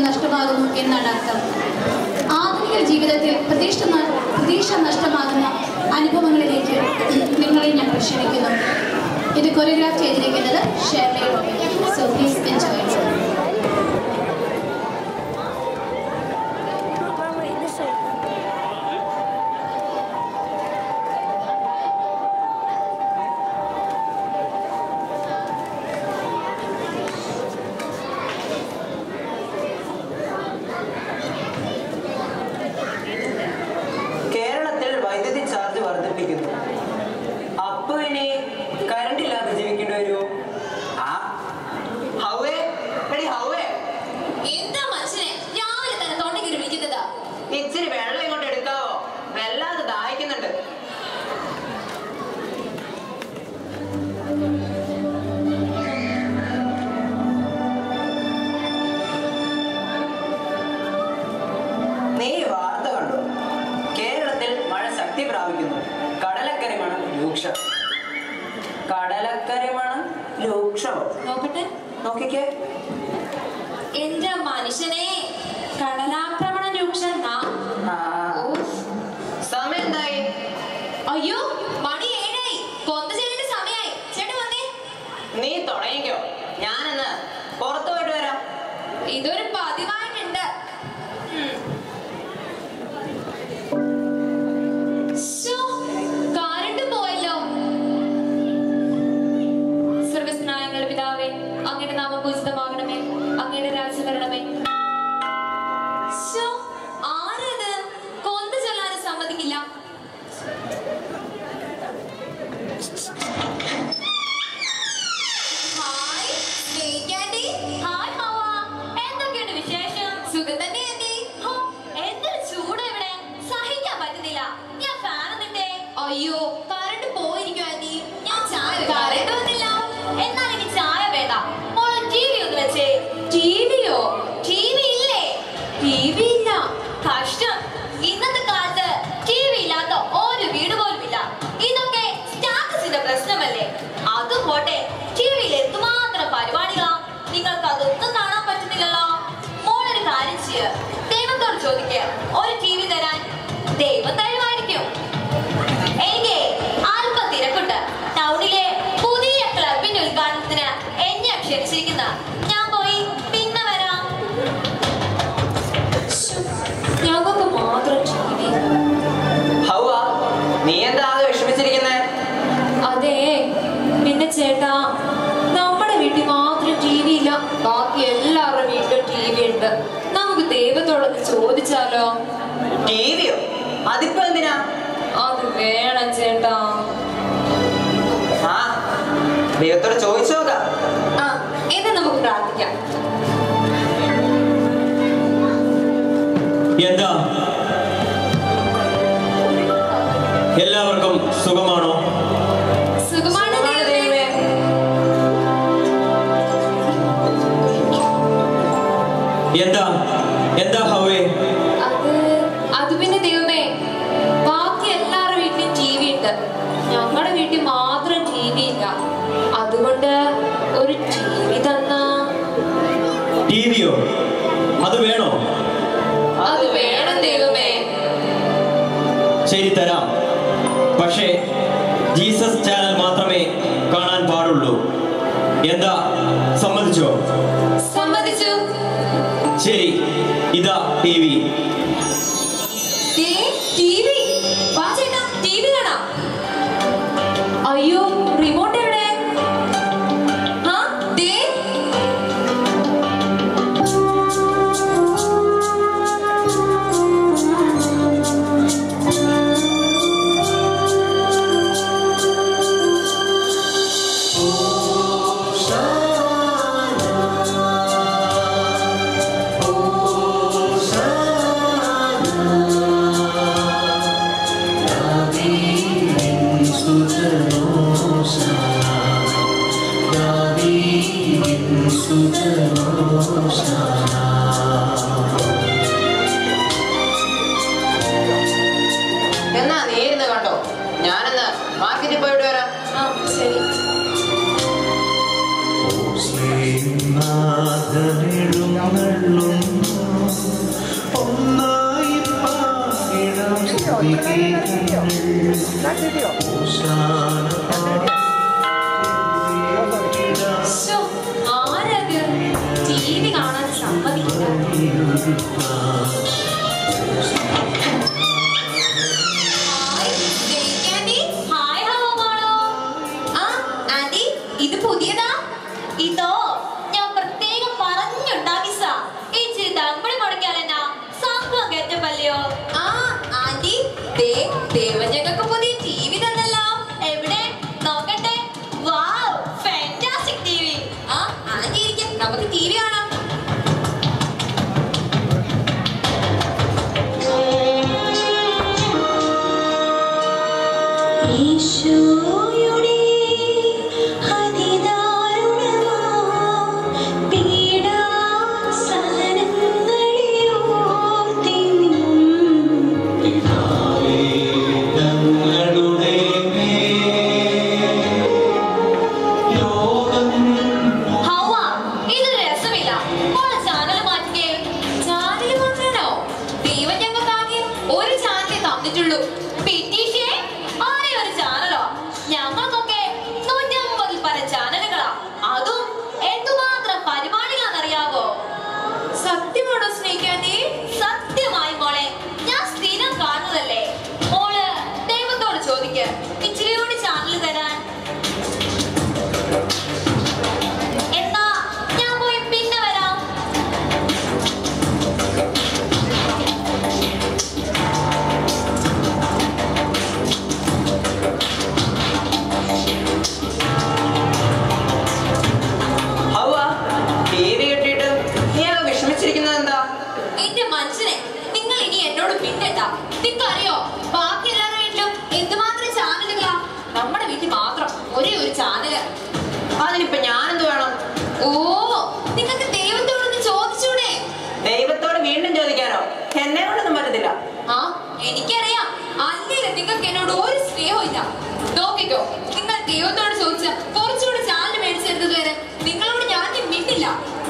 നഷ്ടമാകുന്നു എന്നാണ് അർത്ഥം ആധുനിക ജീവിതത്തിൽ പ്രതീക്ഷ ന- പ്രതീക്ഷ നഷ്ടമാകുന്ന അനുഭവങ്ങളിലേക്ക് നിങ്ങളെ ഞങ്ങൾ ക്ഷണിക്കുന്നു ഇത് കൊറിയോഗ്രാഫ് ചെയ്തിരിക്കുന്നത് Shirley Robin so please enjoy കേരളത്തിൽ വൈദ്യുതി ചാർജ് വർദ്ധിപ്പിക്കുന്നു അപ്പൊ ഇനി കറണ്ട് ഇല്ലാതെ ജീവിക്കേണ്ടി വരുമോ ആ ഹൗവേ എടി ഹൗവേ എന്താ മനുഷ്യനെ രാവിലെ തന്നെ തൊണ്ടയ്ക്ക് വിളിക്കുന്നത് ഇച്ചിരി വെള്ളം ഇങ്ങോട്ട് എടുക്കാവോ വല്ലാതെ ദാഹിക്കുന്നുണ്ട് നീ ഈ വാർത്ത കണ്ടു കേരളത്തിൽ മഴ ശക്തി പ്രാപിക്കുന്നു കടലക്കരി മണം രൂക്ഷം കടലക്കരി മണം രൂക്ഷമോ നോക്കട്ടെ നോക്കിക്കേ എന്റെ മനുഷ്യനെ കടലാക്രമണ രൂക്ഷ ആ, സമയം എന്തായി അയ്യോ മണി ഏഴായി കൊന്ത ചെല്ലിന്റെ സമയായി ചേട്ടൻ വന്നേ നീ തുടങ്ങിക്കോ ഞാനെന്ന് പുറത്തു പോയിട്ട് വരാം ഇതൊരു പതിവായിട്ടുണ്ട് ഉം. ശ്ശോ, കറണ്ട് പോയല്ലോ സർവസ്നായ ഞങ്ങളുടെ പിതാവേ അങ്ങയുടെ നാമം പൂജിതമാകണമേ അങ്ങയുടെ രാജ്യം വരണമേ ശ്ശോ, ആരത് കൊന്ത ചൊല്ലാനും സമ്മതിക്കില്ല ഹായ് സ്നേഹിക്കാണ്ടി ഹായ് ഹവ എന്തൊക്കെയുണ്ട് വിശേഷം സുഖം തന്നെ ആന്റി ഹോ എന്തൊരു ചൂട് ഇവിടെ സഹിക്കാൻ പറ്റുന്നില്ല ഞാൻ ഫാൻ എന്നിട്ടേ അയ്യോ കറണ്ട് പോയിരിക്കും ആന്റി ഞാൻ ചായ കറണ്ട് വന്നില്ല എന്നാൽ എനിക്ക് ചായ വേണ്ട മോള് ടി വി ഒന്ന് വെച്ചേ ടിവിയോ ടി വി ഇല്ലേ ടി വി ഇല്ല കഷ്ടം ഇന്നത്തെ കാലത്ത് ടി വി ഇല്ലാത്ത ഒരു വീട് പോലും ഇല്ല ഇതൊക്കെ സ്റ്റാറ്റസിന്റെ പ്രശ്നമല്ലേ അതും പോട്ടെ ടി വിയിൽ എന്തുമാത്രം പരിപാടികളാ നിങ്ങൾക്ക് അതൊന്നും കാണാൻ പറ്റുന്നില്ലല്ലോ മോളൊരു കാര്യം ചെയ്യ ദൈവത്തോട് ചോദിക്കുക ഒരു ടി വി തരാൻ ദൈവം തരുമായിരിക്കും എനിക്ക് അല്പം തിരക്കുണ്ട് ടൗണിലെ പുതിയ ക്ലബിന്റെ ഉദ്ഘാടനത്തിന് എന്നെ ക്ഷണിച്ചിരിക്കുന്ന ഞാൻ പോയി പിന്നെ വരാം ശ്ശോ, ഞങ്ങൾക്ക് മാത്രം ടി വി ഹൗവ നീ എന്താ ആകെ വിഷമിച്ചിരിക്കുന്നേ അതെ പിന്നെ ചേട്ടാ നമ്മുടെ വീട്ടിൽ മാത്രം ടി വി ഇല്ല ബാക്കി എല്ലാവരുടെ വീട്ടിലും ടി വി ഉണ്ട് നമുക്ക് ദൈവത്തോടൊന്ന് ചോദിച്ചാലോ ടി വിയോ അതിപ്പോ എന്തിനാ അത് വേണം ചേട്ടാ ആ ദൈവത്തോട് ചോദിച്ചു നോക്കാം ആ ഇത് നമുക്ക് പ്രാർത്ഥിക്കാം എന്താ എല്ലാവർക്കും സുഖമാണോ സുഖമാണ് ദൈവമേ. എന്താ എന്താ ഹവേ അത് അത് പിന്നെ ദൈവമേ ബാക്കി എല്ലാവരുടെ വീട്ടിലും ടി വി ഉണ്ട് ഞങ്ങളുടെ വീട്ടിൽ മാത്രം ടി വി ഇല്ല അതുകൊണ്ട് ഒരു ടി വി തന്നാ ടി വിയോ അത് വേണോ അത് വേണം ദൈവമേ ശരി തരാം പക്ഷേ ജീസസ് ചാനൽ മാത്രമേ കാണാൻ പാടുള്ളൂ എന്താ സമ്മതിച്ചോ സമ്മതിച്ചു ശരി ഇതാ ടി വി ദേ, TV. വാ ചേട്ടാ, TV കാണാം. അയ്യോ റിമോട്ട് എവിടെ ആ, ദേ. Hosanna, ശ്ശോ, ആരത് ടി വി കാണാൻ സമ്മതിക്കില്ല hi, Jai aunty. Hi, hello മോളോ. ആ, ആന്റി, ഇത് പുതിയതാ ഇതോ ഞാൻ പ്രത്യേകം പറഞ്ഞുണ്ടാക്കിസാ ഇച്ചിരി തമ്പടി മുടക്കിയാലെന്നാ സംഭവം കേട്ടപ്പല്ലയോ ആ ആന്റി ദേ ദേവൻ ഞങ്ങൾക്ക് പുതിയ ടി വി തന്നല്ലോ എവിടെ നോക്കട്ടെ വാവ് ഫാന്റാസ്റ്റിക് ടി വി ആ ആന്റി ഇരിക്കും നമുക്ക് ടി വി കാണാം ഈശോയുടെ അതിദാരുണമാ പീഡാസഹനങ്ങളെ ഓർത്തിന്നും ഹൗവ, ഇതൊരു രസമില്ല. മോളെ ചാനൽ മാറ്റിക്കേ. ചാനൽ മാറ്റാനോ? ദൈവം ഞങ്ങൾക്കാകെ ഒരു ചാനലേ തന്നിട്ടുള്ളൂ. പിന്നീഷേ, ആകെ ഒരു ചാനലോ? ഞങ്ങൾക്കൊക്കെ നൂറ്റമ്പതിൽ പരം ചാനലുകളാ. അതും എന്തുമാത്രം പരിപാടികളാണെന്നറിയാവോ? സത്യമാണോ സ്നേഹിക്കാനേ സത്യമായി മോളെ ഞാൻ സ്ഥിരം കാണുന്നതല്ലേ മോള് ദൈവത്തോട് ചോദിക്ക ഇച്ചിരി കൂടി ചാനൽ തരാൻ എന്നാ ഞാൻ പോയി പിന്നെ വരാം ഹൗവ ടി വി കെട്ടിയിട്ട് നീ ആകെ വിഷമിച്ചിരിക്കുന്നത് എന്താ എന്റെ മനുഷ്യനെ നിങ്ങൾ ഇനി എന്നോട് പിന്നെട്ടാ നിങ്ങൾക്കറിയോ ബാക്കി എല്ലാവരുടെ വീട്ടിലും എന്തുമാത്രം ചാനലുകളാ നമ്മുടെ വീട്ടിൽ മാത്രം ഒരേ ഒരു ചാനല് അതിനിപ്പോ ഞാനെന്ത് വേണം ഓ നിങ്ങൾക്ക് ദൈവത്തോടൊന്ന് ചോദിച്ചൂടെ ദൈവത്തോട് വീണ്ടും ചോദിക്കാനോ എന്നെ കൊണ്ടൊന്നും പറ്റത്തില്ല ആ എനിക്കറിയാം അല്ലേ നിങ്ങൾക്ക് എന്നോട് ഒരു സ്നേഹവും ഇല്ല നോക്കിക്കോ നിങ്ങൾ ദൈവത്തോട് ചോദിച്ച കുറച്ചുകൂടി ചാനൽ മേടിച്ചെടുത്തത് വരെ നിങ്ങളോട് ഞാൻ ഇനി മിണ്ടില്ല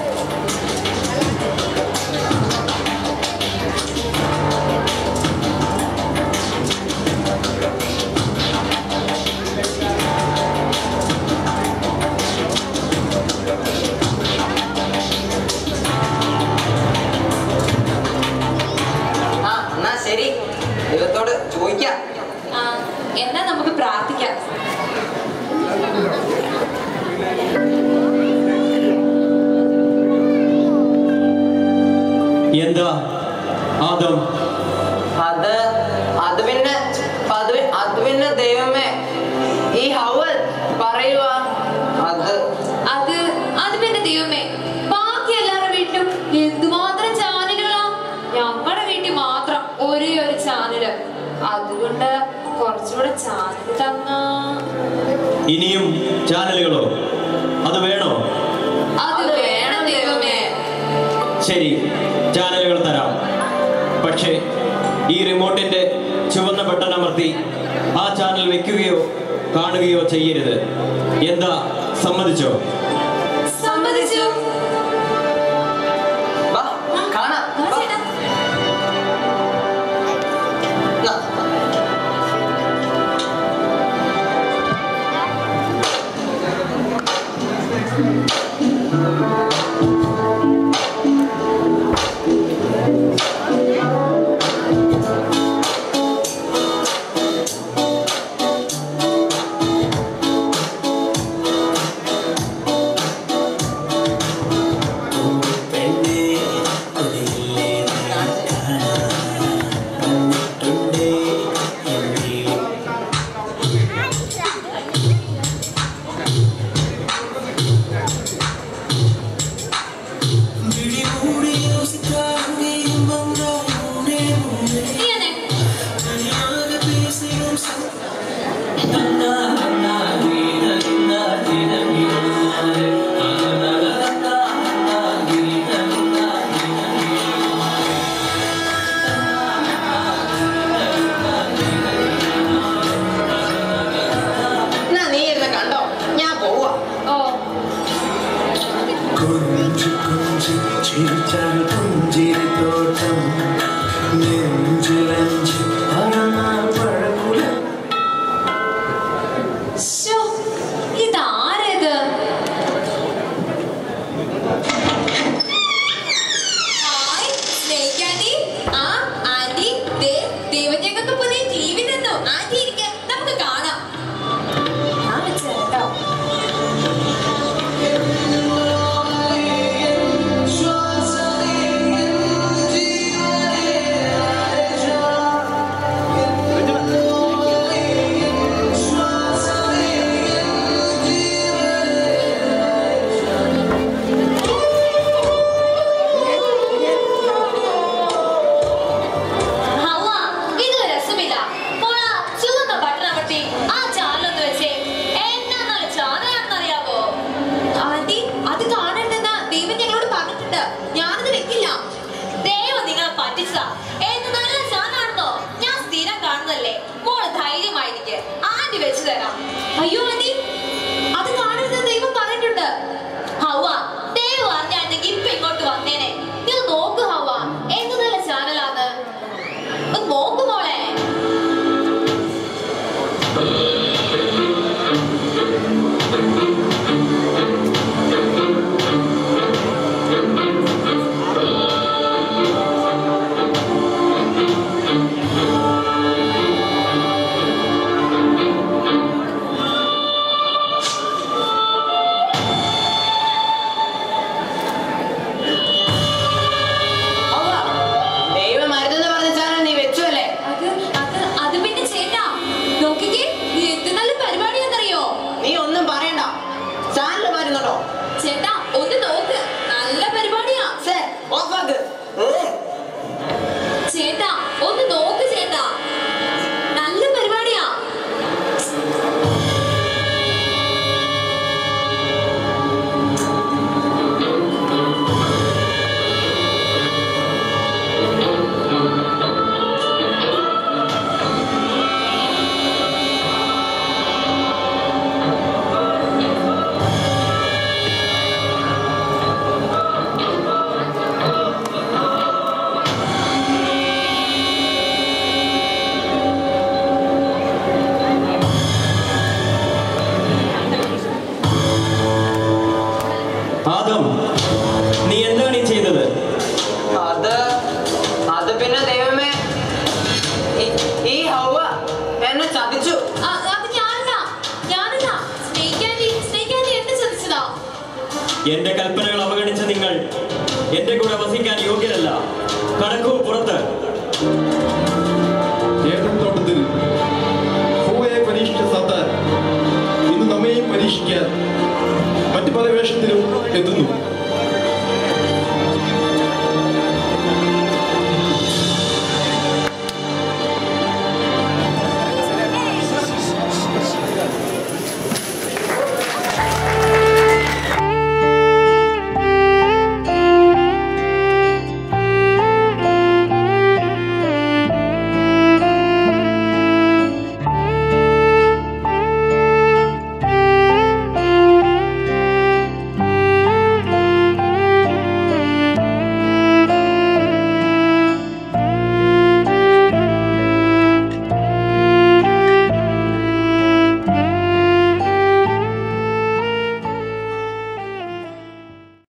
ആ എന്നാ ശരി ദൈവത്തോട് ചോദിക്കാം ആ എന്നാ നമുക്ക് പ്രാർത്ഥിക്കാം എന്താ ആദം അത് അത് പിന്നെ അത് അത് പിന്നെ ദൈവമേ ഈ ഹവൽ പറയുക അത് അത് അത് പിന്നെ ദൈവമേ ബാക്കി എല്ലാവരുടെ വീട്ടിലും എന്തുമാത്രം ചാനലുകളാ ഞങ്ങളുടെ വീട്ടിൽ മാത്രം ഒരേ ഒരു ചാനല് അതുകൊണ്ട് കുറച്ചുകൂടെ ചാനൽ തന്നാ ഇനിയും ചാനലുകളോ അത് വേണോ അത് വേണം ദൈവമേ ശരി ചാനലുകൾ തരാം പക്ഷേ ഈ റിമോട്ടിന്റെ ചുവന്ന ബട്ടൺ അമർത്തി ആ ചാനൽ വെക്കുകയോ കാണുകയോ ചെയ്യരുത് എന്താ സമ്മതിച്ചോ സമ്മതിച്ചു വാ കാണാം വാ വാ. ചേട്ടാ. നാ. ആ പറ്റിച്ചതാ എന്ത് നല്ല ചാനാണെന്നോ ഞാൻ സ്ഥിരം കാണുന്നല്ലേ മോള് ധൈര്യമായിരിക്കെ ആന്റി വെച്ചു തരാം അയ്യോ ആന്റി അത് കാണരുത് ദൈവം പറഞ്ഞിട്ടുണ്ട് ഹൗവ ദൈവം അറിഞ്ഞായിരുന്നെങ്കിൽ ഇപ്പൊ ഇങ്ങോട്ട് വന്നേനെ നീ ഒന്ന് നോക്ക് ഹൗവ എന്ത് നല്ല ചാനലാന്ന് ഒന്ന് നോക്ക് മോളെ അവ, ദൈവം മരുന്നെന്ന് പറഞ്ഞ ചാനൽ നീ വെച്ചു അല്ലേ അത് അത് അത് പിന്നെ ചേട്ടാ നോക്കിക്കേ നീ എന്ത് നല്ല പരിപാടിയാണെന്നറിയോ നീ ഒന്നും പറയണ്ട ചാനൽ മരുന്നുണ്ടോ ചേട്ടാ ഒന്ന് നോക്ക് നല്ല പരിപാടിയാ സേ ഓഫാക്ക് ചേട്ടാ ഒന്ന് നോക്ക് ചേട്ടാ നല്ല പരിപാടിയാ ആദം നീ എന്താണ് ഈ ചെയ്തത് അത് അത് പിന്നെ ദൈവമേ ഈ- ഈ ഹൗവ എന്നെ ചതിച്ചു ആ, അത് ഞാനല്ല ഞാനല്ല സ്നേക്ക് ആന്റി സ്നേക്ക് ആന്റി എന്നെ ചതിച്ചതാ എന്റെ കൽപ്പനകൾ അവഗണിച്ച നിങ്ങൾ എന്റെ കൂടെ വസിക്കാൻ യോഗ്യരല്ല കടക്കൂ പുറത്ത് ഏതൻ തോട്ടത്തിൽ ഹൂവയെ പരീക്ഷിച്ച സാത്താൻ ഇന്ന് നമ്മെയും പരീക്ഷിക്കാൻ മറ്റു പല വേഷത്തിലും എത്തുന്നു